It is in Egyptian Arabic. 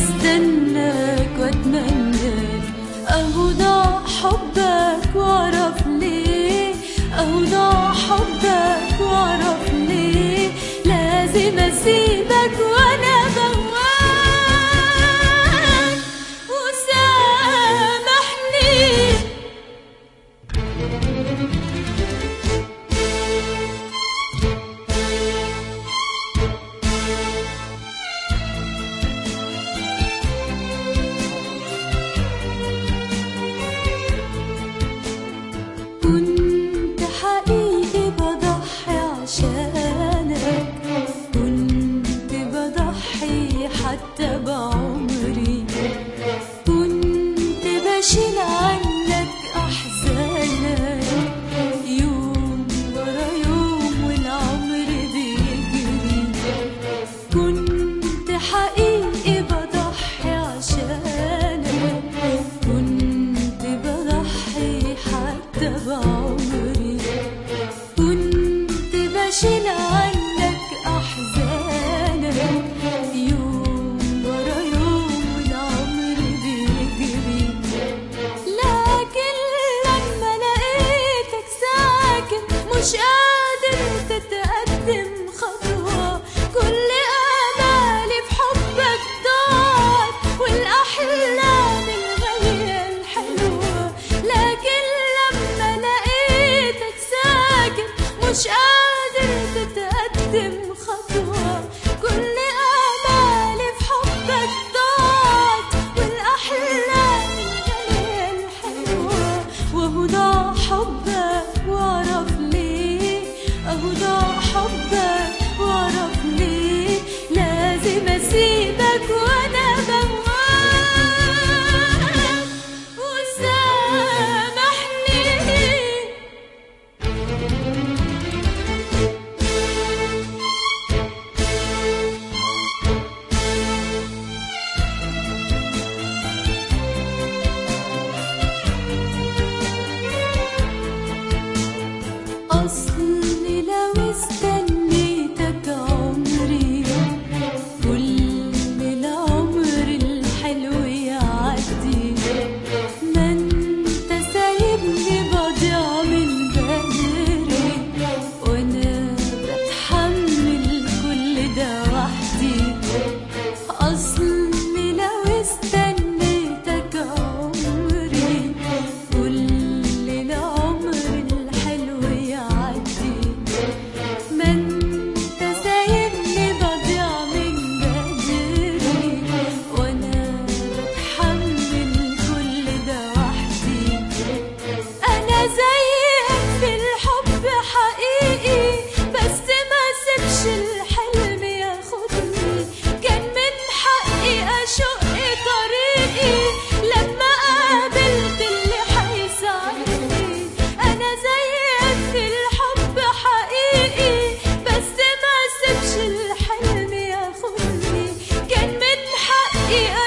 استناك واتمناك اهو ضاع حبك واعرف ليه اهو ضاع حبك واعرف ليه لازم اسيبك وانا بواك وسامحني كنت حقيقي بضحي عشانك كنت بضحي حتى بعمري كنت بشيل عنك أحزانك يوم ورا يوم والعمر بيجري كنت حقيقي بضحي عشانك كنت بضحي حتى بعمري كنت بشيل عنك أحزانك يوم ورا يوم والعمر بيجري لكن لما لقيتك ساكن مش قادر تتقدم خطوة كل آمالي في حبك ضاعت والأحلام الغالية الحلوة لكن لما لقيتك ساكن مش قادر تتقدم خطوة كل آمالي في حبك ضاعت والأحلام الغالية الحلوة وهو ضاع حبك واعرف ليه اهو ضاع حبك واعرف ليه لازم اسيبك وانا بواك وسامحني أصلي لو استنيتك عمري كل العمر الحلو يعدي ما انت سايبني بضيع من بدري وانا بتحمل كل ده وحدي أصلي لو استنيتك عمري كل العمر الحلو يعدي ما انت سايبني بضيع من بدري وانا بتحمل كل ده وحدي انا زيك في الحب حقيقي بس ما سيبش الحلم ياخدني كان من حقي اشق طريقي لما قابلت اللي حيساعدني انا زيك في الحب حقيقي بس ما سيبش الحلم ياخدني كان من حقي